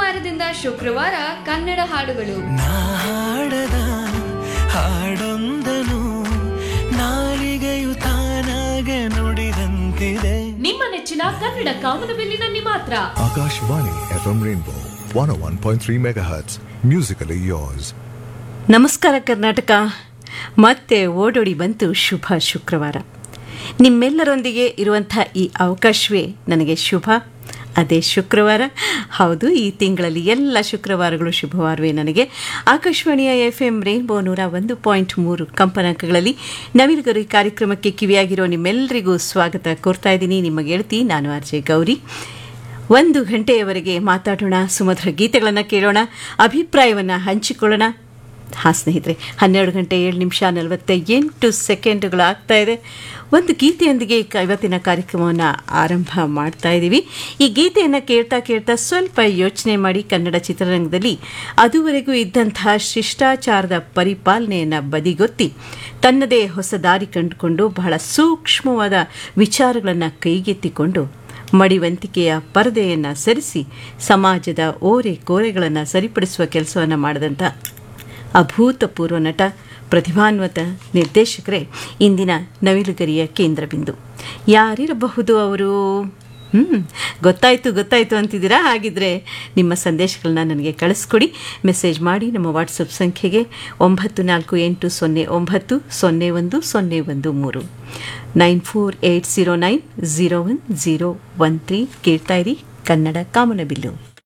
ಸೋಮವಾರದಿಂದ ಶುಕ್ರವಾರ ಕನ್ನಡ ಹಾಡುಗಳು ನಾ ಹಾಡದ ಹಾಡೊಂದನು ನಾಲಿಗೆಯು ತಾನಾಗೆ ನುಡಿದಂತಿದೆ ನಿಮ್ಮ ನೆಚ್ಚಿನ ಕನ್ನಡ ಕಾಮನಬಿಲ್ಲಿನಲ್ಲಿ ಮಾತ್ರ Akashvani FM Rainbow 101.3 MHz. Musically yours. ನಮಸ್ಕಾರ ಕರ್ನಾಟಕ ಮತ್ತೆ ಓಡೋಡಿ ಬಂತು ಶುಭ ಶುಕ್ರವಾರ ನಿಮ್ಮೆಲ್ಲರೊಂದಿಗೆ ಇರುವಂಥ ಈ ಅವಕಾಶವೇ ನನಗೆ ಶುಭ ಅದೇ ಶುಕ್ರವಾರ ಹೌದು ಈ ತಿಂಗಳಲ್ಲಿ ಎಲ್ಲ ಶುಕ್ರವಾರಗಳು ಶುಭವಾರವೇ ನನಗೆ ಆಕಾಶವಾಣಿಯ ಎಫ್ ಎಂ ರೇನ್ಬೋ ನೂರ ಒಂದು ಪಾಯಿಂಟ್ ಮೂರು ಕಂಪನಾಂಕಗಳಲ್ಲಿ ನವಿಲುಗರಿ ಕಾರ್ಯಕ್ರಮಕ್ಕೆ ಕಿವಿಯಾಗಿರೋ ನಿಮ್ಮೆಲ್ಲರಿಗೂ ಸ್ವಾಗತ ಕೋರ್ತಾ ಇದ್ದೀನಿ ನಿಮ್ಮ ಗೆಳತಿ ನಾನು ಆರ್ ಜೆ ಗೌರಿ ಒಂದು ಗಂಟೆಯವರೆಗೆ ಮಾತಾಡೋಣ ಸುಮಧುರ ಗೀತೆಗಳನ್ನು ಕೇಳೋಣ ಅಭಿಪ್ರಾಯವನ್ನು ಹಂಚಿಕೊಳ್ಳೋಣ ಹಾಂ ಸ್ನೇಹಿತರೆ ಹನ್ನೆರಡು ಗಂಟೆ ಏಳು ನಿಮಿಷ ನಲವತ್ತ ಎಂಟು ಸೆಕೆಂಡುಗಳಾಗ್ತಾ ಇದೆ ಒಂದು ಗೀತೆಯೊಂದಿಗೆ ಕ- ಇವತ್ತಿನ ಕಾರ್ಯಕ್ರಮವನ್ನು ಆರಂಭ ಮಾಡ್ತಾ ಇದ್ದೀವಿ ಈ ಗೀತೆಯನ್ನು ಕೇಳ್ತಾ ಕೇಳ್ತಾ ಸ್ವಲ್ಪ ಯೋಚನೆ ಮಾಡಿ ಕನ್ನಡ ಚಿತ್ರರಂಗದಲ್ಲಿ ಅದುವರೆಗೂ ಇದ್ದಂತಹ ಶಿಷ್ಟಾಚಾರದ ಪರಿಪಾಲನೆಯನ್ನು ಬದಿಗೊತ್ತಿ ತನ್ನದೇ ಹೊಸ ದಾರಿ ಕಂಡುಕೊಂಡು ಬಹಳ ಸೂಕ್ಷ್ಮವಾದ ವಿಚಾರಗಳನ್ನು ಕೈಗೆತ್ತಿಕೊಂಡು ಮಡಿವಂತಿಕೆಯ ಪರದೆಯನ್ನು ಸರಿಸಿ ಸಮಾಜದ ಓರೆ ಕೋರೆಗಳನ್ನು ಸರಿಪಡಿಸುವ ಕೆಲಸವನ್ನು ಮಾಡಿದಂಥ ಅಭೂತಪೂರ್ವ ನಟ ಪ್ರತಿಭಾನ್ವಿತ ನಿರ್ದೇಶಕರೇ ಇಂದಿನ ನವಿಲುಗರಿಯ ಕೇಂದ್ರ ಬಿಂದು ಯಾರಿರಬಹುದು ಅವರು ಹ್ಞೂ ಗೊತ್ತಾಯಿತು ಗೊತ್ತಾಯಿತು ಅಂತಿದ್ದೀರಾ ಹಾಗಿದ್ರೆ ನಿಮ್ಮ ಸಂದೇಶಗಳನ್ನ ನನಗೆ ಕಳಿಸ್ಕೊಡಿ ಮೆಸೇಜ್ ಮಾಡಿ ನಮ್ಮ ವಾಟ್ಸಪ್ ಸಂಖ್ಯೆಗೆ ಒಂಬತ್ತು ನಾಲ್ಕು ಎಂಟು ಸೊನ್ನೆ ಒಂಬತ್ತು ಸೊನ್ನೆ ಒಂದು ಸೊನ್ನೆ ಒಂದು ಮೂರು nine four eight zero nine zero one zero one three ಕೇಳ್ತಾ ಇರಿ ಕನ್ನಡ ಕಾಮನಬಿಲ್ಲು